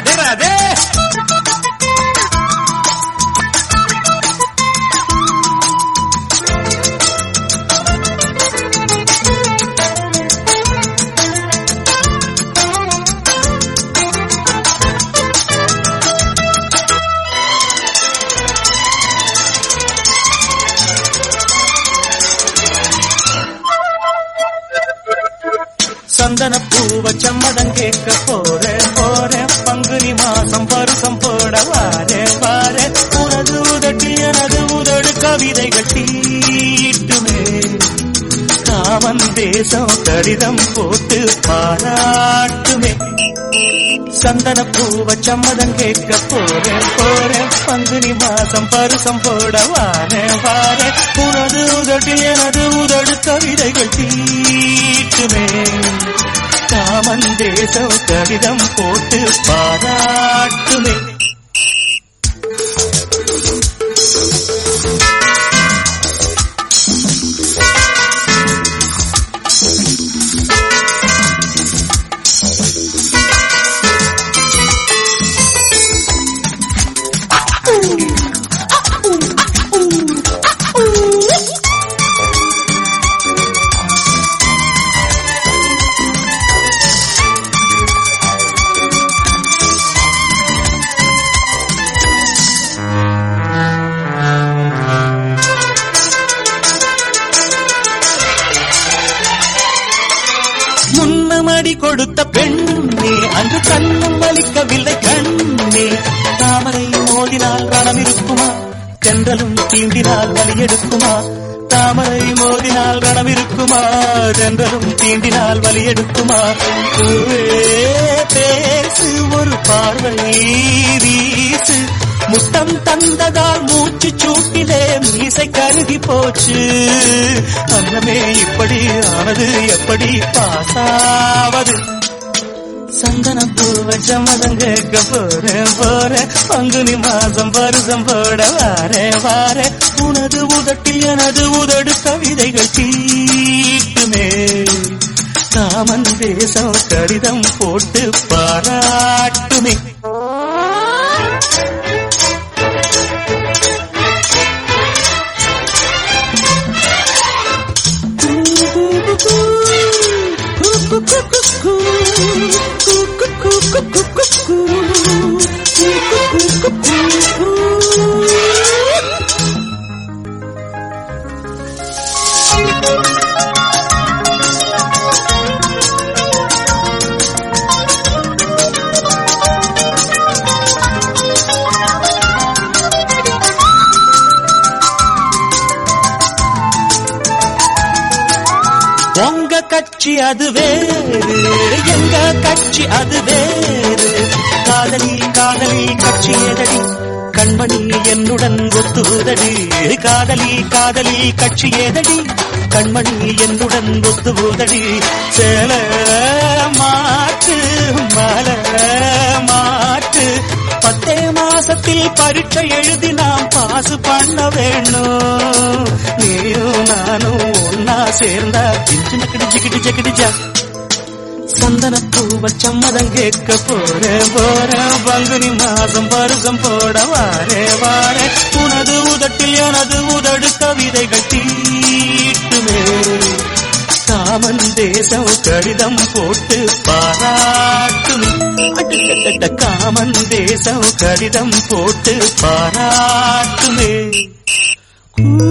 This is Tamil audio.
ராதே ராதே சந்தன பூவ சம்மதம் கேட்க போறேன் போறேன் பங்குனி மாசம் பருசம் போட வாரே வாரே உனது உதட்டில் எனது உதடு கவிதை கட்டிட்டுமே காமன் தேசம் கடிதம் போட்டு பாராட்டுமே சந்தன பூவ சம்மதம் கேட்க போறேன் போறேன் பங்குனி மாசம் பருசம் போட வாரேன் வாரே உனது உதட்டில் எனது உதடு கவிதைகள் தீட்டுமே காமன் தேசம் கடிதம் போட்டு பாராட்டுமே முன்னமடி கொடுத்த பெண்ணே அன்று கண்ணும் வலிக்கவில்லை கண்ணே தாமரை மோதினால் ரணம் இருக்குமா தென்றலும் தீண்டினால் வலி எடுக்குமா தாமரை மோதினால் ரணம் இருக்குமா தென்றலும் தீண்டினால் வலி எடுக்குமா பூவே பேசு ஒரு பார்வை வீசு முத்தம் தந்ததால் மூச்சு சூட்டிலே மீசை கருகி போச்சு அன்னமே இப்படி ஆனது எப்படி பாசாவது சந்தன பூவ சம்மதம் கேட்க போறேன் போறேன் பங்குனி மாசம் பருசம் போட வாரே வாரே உனது உதட்டில் எனது உதடு கவிதைகள் தீட்டுமே காமன் தேசம் கடிதம் போட்டு பாராட்டுமே உங்க கட்சி அது வேறு எங்க கட்சி அது வேறு காதலி காதலி கட்சி ஏதடி கண்மணி என்னுடன் ஒத்துதடி காதலி காதலி கட்சி ஏதடி கண்மணி என்னுடன் ஒத்துதடி சேல மாட்டு மல மாட்டு பத்தே மாசத்தில் பரீட்சை எழுதி நாம் பாசு பண்ண வேணும் நீயும் நானும் ஒன்னா சேர்ந்தா கிச்சு கிடிச்சு கிடிச்சு கிடிச்சா சந்தன பூவ சம்மதம் கேட்க போறேன் போறேன் பங்குனி மாசம் பருசம் போட வாரே வாரே உனது உதட்டில் எனது உதடு கவிதைகள் தீட்டுமே காமன் தேசம் கடிதம் போட்டு பாராட்டுமே அடடடட காமன் தேசம் கடிதம் போட்டு பாராட்டுமே